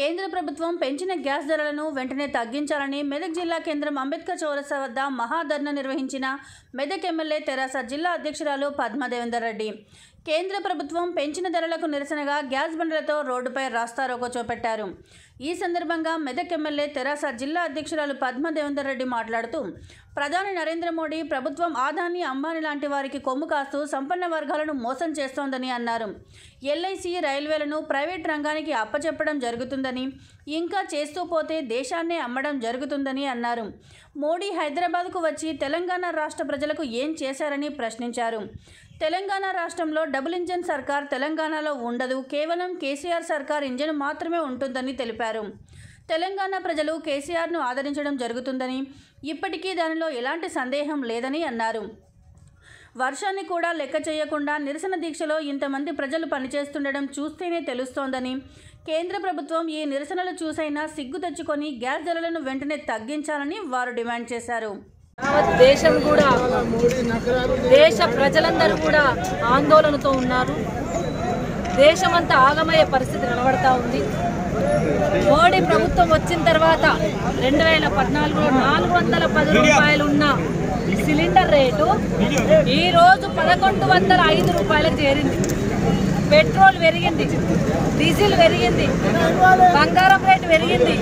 కేంద్ర ప్రభుత్వం పెంచిన గ్యాస్ ధరలను వెంటనే తగ్గించాలని మెదక్ జిల్లా కేంద్రం అంబేద్కర్ చౌరస్తా వద్ద మహాధర్నా నిర్వహించిన మెదక్ ఎమ్మెల్యే తెరాస జిల్లా అధ్యక్షురాలు పద్మదేవేందర్ రెడ్డి కేంద్ర ప్రభుత్వం పెంచిన ధరలకు నిరసనగా గ్యాస్ బండ్లతో రోడ్డుపై రాస్తారోకో చూపెట్టారు ఈ సందర్భంగా మెదక్ ఎమ్మెల్యే తెరాస జిల్లా అధ్యక్షురాలు పద్మదేవేందర్ రెడ్డి మాట్లాడుతూ ప్రధాని నరేంద్ర మోడీ ప్రభుత్వం ఆదాని అంబానీ లాంటి వారికి కొమ్ము కాస్తూ సంపన్న వర్గాలను మోసం చేస్తోందని అన్నారు ఎల్ఐసి రైల్వేలను ప్రైవేట్ రంగానికి అప్పచెప్పడం జరుగుతుందని ఇంకా చేస్తూ పోతే దేశాన్నే అమ్మడం జరుగుతుందని అన్నారు మోడీ హైదరాబాద్కు వచ్చి తెలంగాణ రాష్ట్ర ప్రజలకు ఏం చేశారని ప్రశ్నించారు తెలంగాణ రాష్ట్రంలో డబుల్ ఇంజన్ సర్కార్ తెలంగాణలో ఉండదు కేవలం కేసీఆర్ సర్కార్ ఇంజన్ మాత్రమే ఉంటుందని తెలిపారు తెలంగాణ ప్రజలు కేసీఆర్ను ఆదరించడం జరుగుతుందని ఇప్పటికీ దానిలో ఎలాంటి సందేహం లేదని అన్నారు వర్షాన్ని కూడా లెక్క చేయకుండా నిరసన దీక్షలో ఇంతమంది ప్రజలు పనిచేస్తుండడం చూస్తేనే తెలుస్తోందని కేంద్ర ప్రభుత్వం ఈ నిరసనలు చూసైనా సిగ్గు తెచ్చుకొని గ్యాస్ ధరలను వెంటనే తగ్గించాలని వారు డిమాండ్ చేశారు యావత్ దేశం కూడా దేశ ప్రజలందరూ కూడా ఆందోళనతో ఉన్నారు దేశమంతా ఆగమయ్యే పరిస్థితి నిలబడతా ఉంది మోడీ ప్రభుత్వం వచ్చిన తర్వాత రెండు వేల పద్నాలుగులో నాలుగు వందల పది రూపాయలు ఉన్న సిలిండర్ రేటు ఈ రోజు పదకొండు వందల ఐదు రూపాయలకు చేరింది పెట్రోల్ పెరిగింది డీజిల్ పెరిగింది బంగారం రేటు పెరిగింది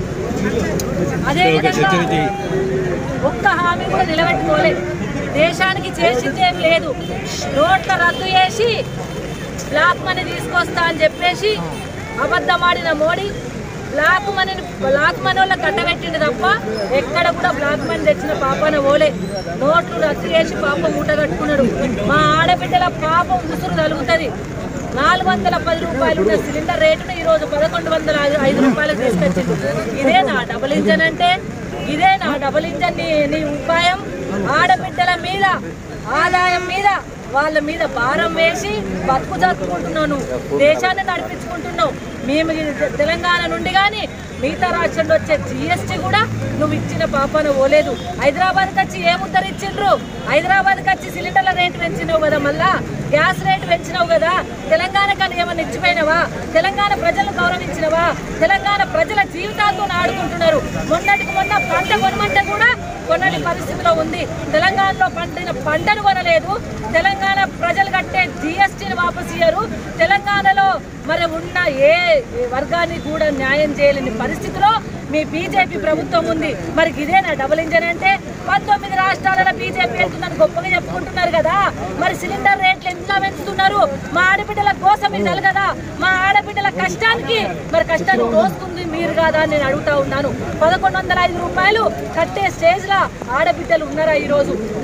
అదేవిధంగా ఒక్క హామీ కూడా నిలబెట్టుకోలేదు దేశానికి చేసింది ఏం లేదు నోట్ల రద్దు చేసి బ్లాక్ మనీ తీసుకొస్తా అని చెప్పేసి అబద్ధమాడిన Modi black money black money వల్ల కట్టబెట్టింది తప్ప ఎక్కడ కూడా బ్లాక్ మనీ తెచ్చిన పాపన ఓలే నోట్లు రద్దు చేసి పాపం మూటగట్టుకున్నాడు మా ఆడబిడ్డల పాపం ఉసురు తలుగుతుంది నాలుగు వందల పది రూపాయలు ఉన్న సిలిండర్ రేటును ఈ రోజు పదకొండు వందల ఐదు- ఐదు రూపాయలకు తీసుకొచ్చింది ఇదే నా డబుల్ ఇంజన్ అంటే ఇదే నా డబుల్ ఇంజన్ నీ నీ ఉపాయం ఆడబిడ్డల మీద ఆదాయం మీద వాళ్ళ మీద భారం వేసి బతుకు జరుపుకుంటున్నాను దేశాన్ని నడిపించుకుంటున్నావు మేము ఈ తెలంగాణ నుండి కానీ మిగతా రాష్ట్రంలో వచ్చే జిఎస్టీ కూడా నువ్వు ఇచ్చిన పాపన పోలేదు హైదరాబాద్కి వచ్చి ఏ ముద్దరు ఇచ్చిండ్రు హైదరాబాద్కి వచ్చి సిలిండర్ల రేటు పెంచినావు కదా మళ్ళా గ్యాస్ రేటు పెంచినావు కదా తెలంగాణ కానీ ఏమన్నా ఇచ్చిపోయినావా తెలంగాణ ప్రజలను గౌరవించినవా తెలంగాణ ప్రజల జీవితాలతో ఆడుకుంటున్నారు మొన్నటికి మొన్న పంట కొనమంటే కూడా కొనని పరిస్థితిలో ఉంది తెలంగాణలో పండిన పంటను కొనలేదు తెలంగాణ ప్రజలు కట్టే జిఎస్టీని వాపసు ఇయ్యరు తెలంగాణలో మరి ఉన్న ఏ ఏ వర్గాన్ని కూడా న్యాయం చేయలేని పరిస్థితిలో మీ బీజేపీ ప్రభుత్వం ఉంది మరి ఇదేనా డబుల్ ఇంజన్ అంటే పంతొమ్మిది రాష్ట్రాలలో బీజేపీ వెళ్తుందని గొప్పగా చెప్పుకుంటున్నారు కదా మరి సిలిండర్ రేట్లు ఎంత పెంచుతున్నారు మా ఆడబిడ్డల కోసం ఇది కదా మా ఆడబిడ్డల కష్టానికి మరి కష్టాన్ని మోస్తుంది మీరు కాదా అని నేను అడుగుతా ఉన్నాను పదకొండు వందల ఐదు రూపాయలు కట్టే స్టేజ్ లా ఆడబిడ్డలు ఉన్నారా ఈ రోజు